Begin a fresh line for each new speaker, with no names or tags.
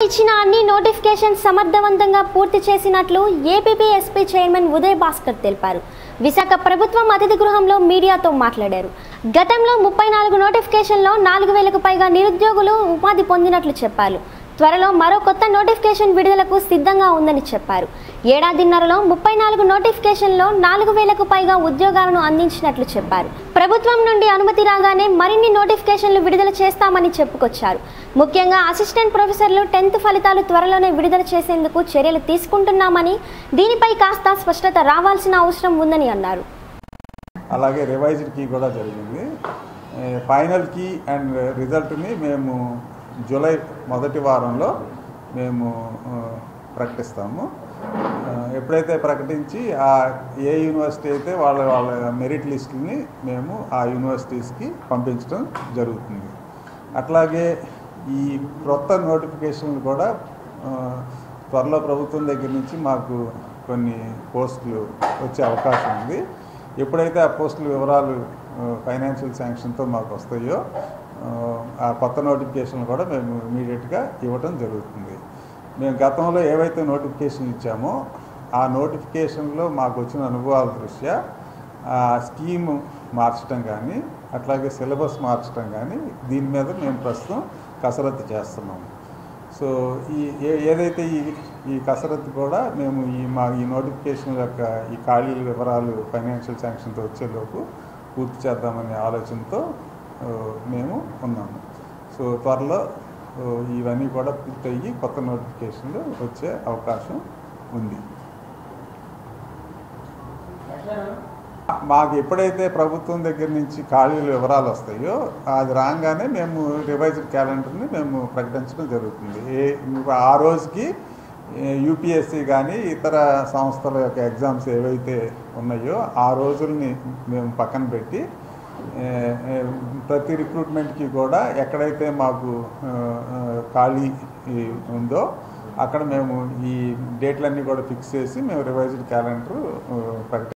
ఇచ్చిన అన్ని నోటిఫికేషన్ సమర్థవంతంగా పూర్తి చేసినట్లు ఏపీఎస్పీ చైర్మన్ ఉదయ్ భాస్కర్ తెలిపారు విశాఖ ప్రభుత్వం అతిథి గృహంలో మీడియాతో మాట్లాడారు గతంలో ముప్పై నాలుగు నోటిఫికేషన్లో నాలుగు వేలకు పైగా నిరుద్యోగులు ఉపాధి పొందినట్లు చెప్పారు త్వరలో మరో కొత్త నోటిఫికేషన్ విడుదలకు సిద్ధంగా ఉందని చెప్పారు ఏడాదిన్నరలో ముప్పై నాలుగు నోటిఫికేషన్లో నాలుగు వేలకు పైగా ఉద్యోగాలను అందించినట్లు చెప్పారు ప్రభుత్వం నుండి అనుమతి రాగానే మరిన్ని నోటిఫికేషన్లు విడుదల చేస్తామని చెప్పుకొచ్చారు ముఖ్యంగా అసిస్టెంట్ ప్రొఫెసర్లు టెన్త్ ఫలితాలు త్వరలోనే విడుదల చేసేందుకు చర్యలు తీసుకుంటున్నామని దీనిపై కాస్త స్పష్టత రావాల్సిన అవసరం ఉందని అన్నారు
అలాగే రివైజ్డ్ కీ కూడా జరిగింది ఏ, ఫైనల్ కీ అండ్ రిజల్ట్ని మేము జూలై మొదటి వారంలో మేము ఆ, ప్రకటిస్తాము ఆ, ఎప్పుడైతే ప్రకటించి ఆ ఏ యూనివర్సిటీ అయితే వాళ్ళ వాళ్ళ మెరిట్ లిస్టుని మేము ఆ యూనివర్సిటీస్కి పంపించడం జరుగుతుంది అట్లాగే ఈ క్రొత్త నోటిఫికేషన్లు కూడా ఆ, త్వరలో ప్రభుత్వం దగ్గర నుంచి మాకు కొన్ని పోస్టులు వచ్చే అవకాశం ఉంది ఎప్పుడైతే ఆ పోస్టుల వివరాలు ఫైనాన్షియల్ శాంక్షన్తో మాకు వస్తాయో ఆ, ఆ కొత్త నోటిఫికేషన్లు కూడా మేము ఇమీడియట్గా ఇవ్వటం జరుగుతుంది మేము గతంలో ఏవైతే నోటిఫికేషన్ ఇచ్చామో ఆ నోటిఫికేషన్లో మాకు వచ్చిన అనుభవాల దృష్ట్యా ఆ స్కీమ్ మార్చడం కానీ అట్లాగే సిలబస్ మార్చడం కానీ దీని మీద మేము ప్రస్తుతం కసరత్తు చేస్తున్నాము సో ఈ ఏ- ఏదైతే ఈ ఈ కసరత్తు కూడా మేము ఈ మా ఈ నోటిఫికేషన్ యొక్క ఈ ఖాళీల వివరాలు ఫైనాన్షియల్ శాంక్షన్తో వచ్చేలోపు పూర్తి చేద్దామనే ఆలోచనతో ఆ, మేము ఉన్నాము సో త్వరలో ఆ, ఇవన్నీ కూడా పూర్తయ్యి కొత్త నోటిఫికేషన్లు వచ్చే అవకాశం ఉంది మాకు ఎప్పుడైతే ప్రభుత్వం దగ్గర నుంచి ఖాళీల వివరాలు వస్తాయో అది రాగానే మేము రివైజ్డ్ క్యాలెండర్ని మేము ప్రకటించడం జరుగుతుంది ఏ ఆ రోజుకి యూపీఎస్సి కానీ ఇతర సంస్థల యొక్క ఎగ్జామ్స్ ఏవైతే ఉన్నాయో ఆ రోజుల్ని మేము పక్కన పెట్టి ఏ, ఏ, ప్రతి రిక్రూట్మెంట్కి కూడా ఎక్కడైతే మాకు ఆ, ఆ, ఖాళీ ఈ ఉందో అక్కడ మేము ఈ డేట్లన్నీ కూడా ఫిక్స్ చేసి మేము రివైజ్డ్ క్యాలెండర్ ప్రకటి